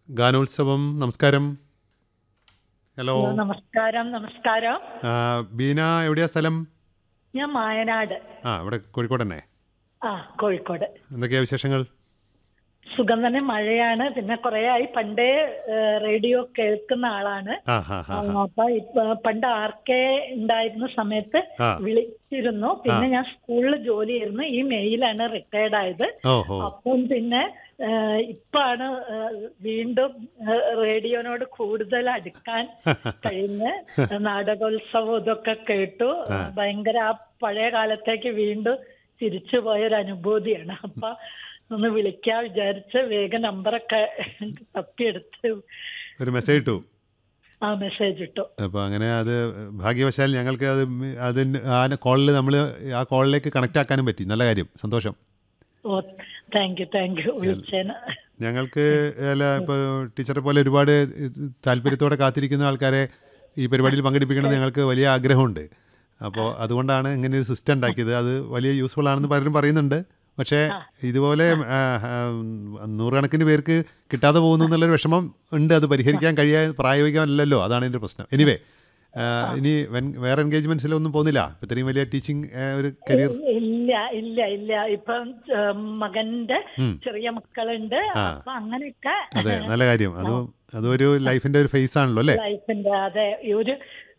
ഗാനോത്സവം നമസ്കാരം hello hello, നമസ്കാരം നമസ്കാരം ആ, ബീന എവിടെയാ സ്ഥലം ഞാൻ മായനാട് ആ ഇവിടെ കോഴിക്കോട് തന്നെ ആ കോഴിക്കോട് എന്തൊക്കെയാ വിശേഷങ്ങൾ സുഖം തന്നെ മഴയാണ് പിന്നെ കുറെ ആയി പണ്ടേ ഏഹ്, റേഡിയോ കേൾക്കുന്ന ആളാണ് ആ ഹാ ഹാ ആ, അപ്പൊ ഇപ്പൊ പണ്ട് ആർക്കെ ഉണ്ടായിരുന്ന സമയത്ത് ആ വിളിച്ചിരുന്നു പിന്നെ ഞാൻ സ്കൂളിൽ ജോലി ചെയ്യുന്നു ഈ മെയിലാണ് റിട്ടയർഡ് ആയത് ഓ ഹോ അപ്പം പിന്നെ ഏഹ്, ഇപ്പാണ് ഏഹ്, വീണ്ടും ഏഹ്, റേഡിയോനോട് കൂടുതൽ അടുക്കാൻ കഴിഞ്ഞ് നാടകോത്സവം ഇതൊക്കെ കേട്ടു ഭയങ്കര ആ പഴയ കാലത്തേക്ക് വീണ്ടും തിരിച്ചു പോയൊരു അനുഭൂതിയാണ് അപ്പൊ ഒന്ന് വിളിക്കാൻ വിചാരിച്ച് വേഗം നമ്പറൊക്കെ തപ്പിയെടുത്ത് ഒരു മെസ്സേജ് ഇട്ടു ആ മെസ്സേജ് ഇട്ടു അപ്പോൾ അങ്ങനെ അത് ഭാഗ്യവശാൽ ഞങ്ങൾക്ക് അത് മി- അതിന് ആ കോളിൽ നമ്മൾ ആ കോളിലേക്ക് കണക്റ്റ് ആക്കാനും പറ്റി നല്ല കാര്യം സന്തോഷം ഓ താങ്ക് യു താങ്ക് യു വിളിച്ചേന് ഞങ്ങൾക്ക് അല്ല ഇപ്പോൾ ടീച്ചറെ പോലെ ഒരുപാട് താല്പര്യത്തോടെ കാത്തിരിക്കുന്ന ആൾക്കാരെ ഈ പരിപാടിയിൽ പങ്കെടുപ്പിക്കണം ഞങ്ങൾക്ക് വലിയ ആഗ്രഹമുണ്ട് അപ്പോൾ അതുകൊണ്ടാണ് ഇങ്ങനെ ഒരു സിസ്റ്റം ഉണ്ടാക്കിയത് അത് വലിയ യൂസ്ഫുൾ ആണെന്ന് പലരും പറയുന്നുണ്ട് പക്ഷേ ഇതുപോലെ ആ, ആ, നൂറുകണക്കിന് പേർക്ക് കിട്ടാതെ പോകുന്നു എന്നുള്ളൊരു വിഷമം ഉണ്ട് അത് പരിഹരിക്കാൻ കഴിയാൻ പ്രായോഗികമല്ലല്ലോ അതാണ് എൻ്റെ പ്രശ്നം എനിവേ ഇനി വെൻ- വേറെ എൻഗേജ്മെൻറ്റ്സിലൊന്നും പോകുന്നില്ല ഇപ്പം ഇത്രയും വലിയ ടീച്ചിങ് ഒരു കരിയർ ഇല്ല ഇല്ല ഇല്ല ഇപ്പം ഏഹ്, മകന്റെ ഉം. ചെറിയ മക്കളുണ്ട് ആ. അപ്പൊ അങ്ങനെയൊക്കെ അതെ നല്ല കാര്യം അത് അതൊരു ലൈഫിൻ്റെ ഒരു ഫേസ് ആണല്ലോ അല്ലേ ലൈഫിന്റെ അതെ ഈ ഒരു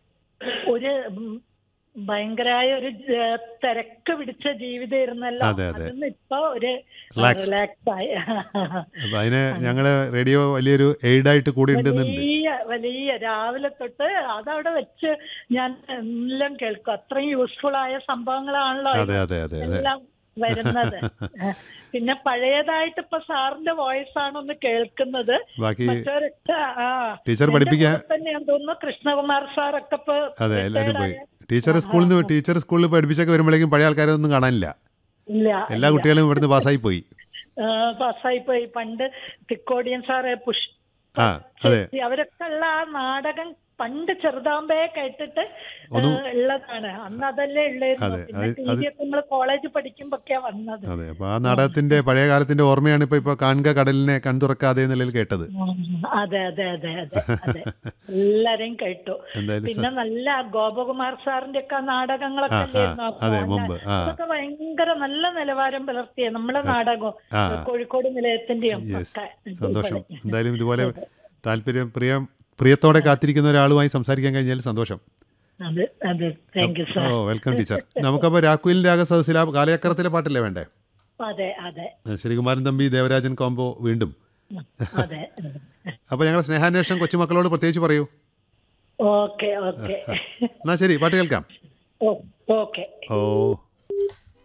ഒരു ഉം, ഭയങ്കരായ ഒരു ജ- തിരക്ക് പിടിച്ച ജീവിതമായിരുന്നല്ലോ അതെ, അതെ. അതിന്ന് ഇപ്പൊ ഒരു Relaxed. റിലാക്സ് ആയി അപ്പം അതിന് ഞങ്ങൾ റേഡിയോ വലിയൊരു എയ്ഡായിട്ട് കൂടി ഉണ്ടെന്നുണ്ട് വലിയ വലിയ രാവിലെ തൊട്ട് അതവിടെ വെച്ച് ഞാൻ എല്ലാം കേൾക്കും അത്രയും യൂസ്ഫുൾ ആയ സംഭവങ്ങളാണല്ലോ അതെ അതെ അതെ അതെ എല്ലാം വരുന്നത് പിന്നെ പഴയതായിട്ട് ഇപ്പൊ സാറിന്റെ വോയിസ് ആണ് ഒന്ന് കേൾക്കുന്നത് ബാക്കി മറ്റവരൊക്കെ ആ ടീച്ചർ എന്റെ പഠിപ്പിക്കാൻ കൂടെ തന്നെ ഞാൻ തോന്നുന്നു കൃഷ്ണകുമാർ സാറൊക്കെ ഇപ്പൊ അതെ എല്ലാവരും പോയി retired ആയ- ടീച്ചർ സ്കൂളിൽ നിന്ന് ടീച്ചർ സ്കൂളിൽ പഠിപ്പിച്ചൊക്കെ വരുമ്പോഴേക്കും പഴയ ആൾക്കാരെ ഒന്നും കാണാനില്ല ഇല്ല എല്ലാ കുട്ടികളും ഇവിടുന്ന് പാസ്സായി പോയി പാസ്സായി പോയി പണ്ട് തിക്കോടിയൻ സാറ് പുഷ് ആ അതെ അവരൊക്കെ ഉള്ള ആ നാടകം പണ്ട് ചെറുതാമ്പേ കേട്ടിട്ട് ഒന്നും- ഏഹ്, ഉള്ളതാണ് അന്ന് അതല്ലേ ഉള്ളായിരുന്നു അതെ, പിന്നെ അത്- ടി വി ഒക്കെ നമ്മള് കോളേജ് പഠിക്കുമ്പോഴൊക്കെയാ വന്നത് അതെ അപ്പോൾ ആ നാടകത്തിന്റെ പഴയ കാലത്തിന്റെ ഓർമ്മയാണ് ഇപ്പോൾ ഇപ്പോൾ കാണുക കടലിനെ കൺതുറക്കാതെ എന്നുള്ളതിൽ കേട്ടത് ഉം, അതെ അതെ അതെ അതെ അതെ എല്ലാരെയും കേട്ടു എന്തായാലും സ- പിന്നെ നല്ല ഗോപകുമാർ സാറിന്റെ ഒക്കെ നാടകങ്ങളൊക്കെ ആ, ആ, അല്ലായിരുന്നോ അപ്പൊ? അതെ, അല്ല, മുമ്പ്, ആ. അതൊക്കെ ഭയങ്കര നല്ല നിലവാരം പുലർത്തിയ നമ്മളെ നാടകവും ആ. കോഴിക്കോട് നിലയത്തിന്റെയും യെസ് ഒക്കെ സന്തോഷം ഇതുപോലെ. എന്തായാലും ഇതുപോലെ താല്പര്യം പ്രിയം പ്രിയത്തോടെ കാത്തിരിക്കുന്ന ഒരാളുമായി സംസാരിക്കാൻ കഴിഞ്ഞാൽ സന്തോഷം അതെ അതെ താങ്ക് യു ഓ സാർ വെൽക്കം ടീച്ചർ നമുക്കപ്പോൾ രാക്കുയിൽ രാഗ സദസ്സിൽ ആ കാലയക്കരത്തിലെ പാട്ടല്ലേ വേണ്ടേ അതെ അതെ ശ്രീകുമാരൻ തമ്പി ദേവരാജൻ കോംബോ വീണ്ടും അതെ അപ്പോൾ ഞങ്ങൾ സ്നേഹാന്വേഷണം കൊച്ചുമക്കളോട് പ്രത്യേകിച്ച് പറയൂ ഓക്കെ ഓക്കെ എന്നാൽ ശരി പാട്ട് കേൾക്കാം ഓ ഓക്കെ ഓ